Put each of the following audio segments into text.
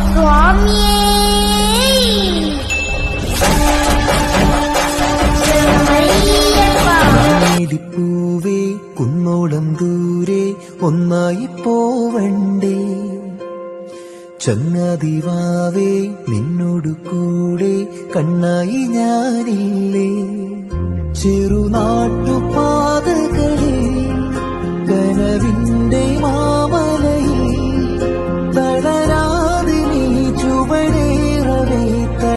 സ്വാമിയേ ശരണയ്യപ്പ പൂവേ കുന്നോളം ദൂരെ ഒന്നായി പോവണ്ടേ ചങ്ങാതിവാവേ നിന്നോടു കൂടെ കണ്ണായി ഞാനില്ലേ ചെറുനാട്ടുപാതകളിൽ കനവിന്റെ മാമലയിൽ തളരാതെ നീ ചുവടേറവേ ത-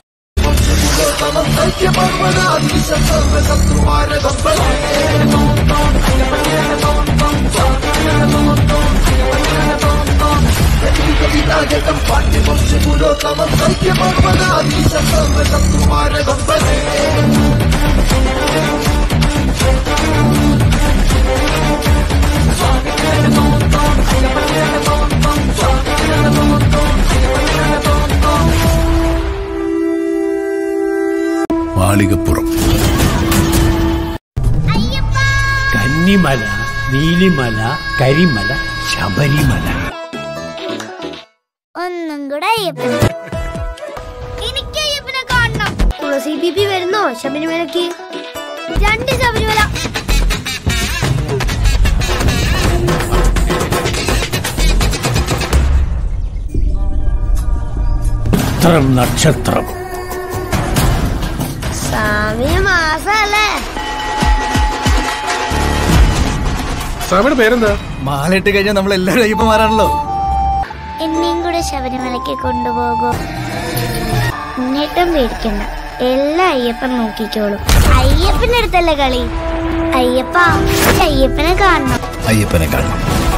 മാളികപ്പുറം കന്നിമല നീലിമല കരിമല ശബരിമല ഒന്നും കൂടെ അയ്യപ്പൻ എനിക്ക് അയ്യപ്പനെ കാണണം തുളസി ബിബി വരുന്നോ ശബരിമലക്ക് രണ്ട് ശബരിമല നക്ഷത്രം നക്ഷത്രം സ്വാമി മാസല്ലേ സ്വാമിയുടെ പേരെന്താ മാലയിട്ട് കഴിഞ്ഞാൽ നമ്മൾ എല്ലാവരും അയ്യപ്പന്മാരാണല്ലോ എന്നെയും കൂടെ ശബരിമലയ്ക്ക് കൊണ്ടുപോകൂ എന്നിട്ടും പേടിക്കണ്ട എല്ലാ അയ്യപ്പൻ നോക്കിക്കോളും അയ്യപ്പന്റെ അടുത്തല്ലേ കളി അയ്യപ്പ എനിക്ക് അയ്യപ്പനെ കാണണം അയ്യപ്പനെ കാണണം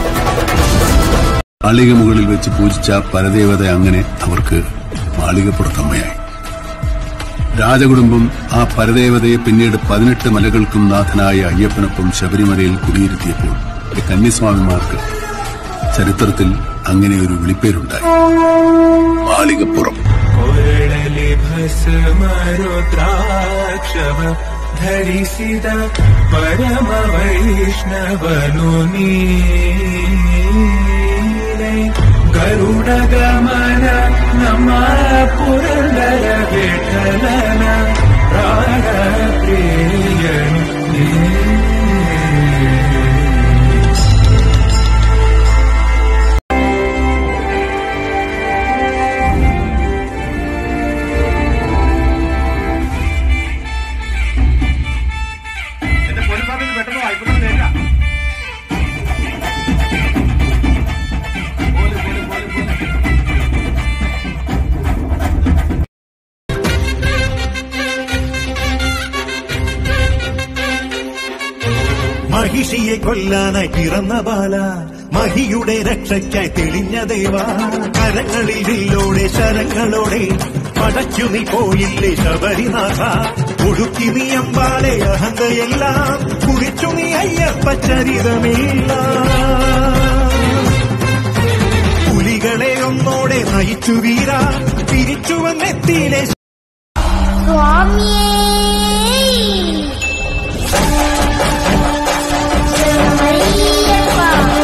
മാളിക മുകളിൽ വെച്ച് പൂജിച്ച പരദേവത അങ്ങനെ അവർക്ക് മാളികപ്പുറത്തമ്മയായി രാജകുടുംബം ആ പരദേവതയെ പിന്നീട് പതിനെട്ട് മലകൾക്കും നാഥനായ അയ്യപ്പനൊപ്പം ശബരിമലയിൽ കുടിയിരുത്തിയപ്പോൾ ഈ കന്യസ്വാമിമാർക്ക് ചരിത്രത്തിൽ അങ്ങനെ ഒരു വിളിപ്പേരുണ്ടായി മാളികപ്പുറം ಕೊರಳಲಿ ಭಸ್ಮರುದ್ರಾಕ್ಷವ ಧರಿಸಿದ ಪರಮ ವೈಷ್ಣವನು ನೀನೆ ಗರುಡ ಗಮನ ನಮ್ಮ ಪುರಂದರ ವಿಠಲನ ಪ್ರಾಣ ಪ್ರಿಯನು ನೀನೆ. മഹിഷിയെ കൊല്ലാനായി പിറന്ന ബാല മഹിയുടെ രക്ഷയ്ക്കായി തെളിഞ്ഞ ദേവ കരങ്ങളിൽ വില്ലോടെ ശരങ്ങളോടെ പടച്ചു നീ പോയില്ലേ ശബരിനാഥ ഒഴുക്കി നീ അമ്പാലെ അഹന്തയെല്ലാം കുറിച്ചു നീ അയ്യപ്പ ചരിതമില്ല പുലികളെ ഒന്നോടെ നയിച്ചു വീര തിരിച്ചു വന്നെത്തിയിലെ സ്വാമിയേ ശരണയ്യപ്പ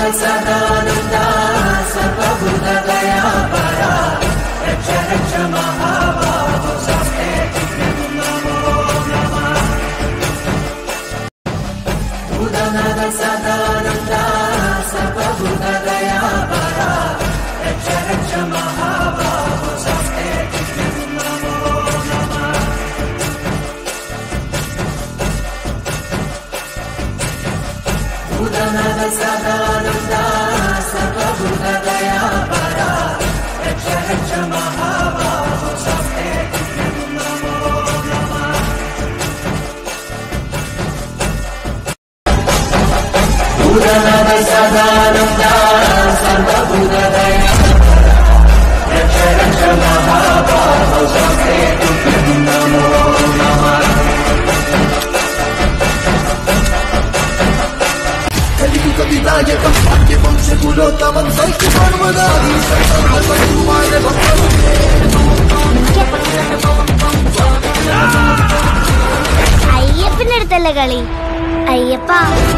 അയ്യപ്പന്റെ അടുത്തല്ലേ കളി അയ്യപ്പ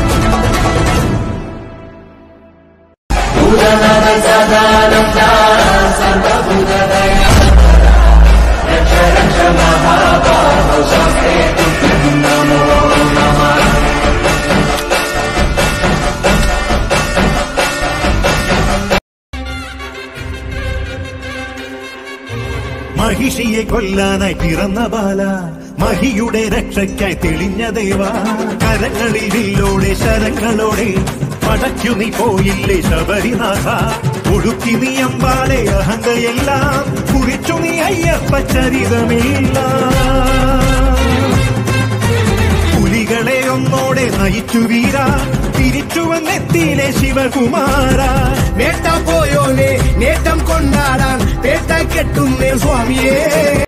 മഹിഷിയെ കൊല്ലാനായി പിറന്ന ബാല മഹിയുടെ രക്ഷയ്ക്കായി തെളിഞ്ഞ ദേവ കരങ്ങളിൽ വില്ലോടെ ശരങ്ങളോടെ പടയ്ക്കു നീ പോയില്ലേ ശബരിനാഥ ഒടുക്കി നീ അമ്പാലെ അഹങ്കയെല്ലാം കുറിച്ചു നീ അയ്യപ്പ ചരിതമില്ല പുലികളെ ഒന്നോടെ നയിച്ചു വീര തിരിച്ചു വന്നെത്തിയിലെ ശിവകുമാര നേട്ടം പോയോനെ നേട്ടം കൊണ്ടാടാൻ പേട്ട കെട്ടുന്നേ സ്വാമിയേ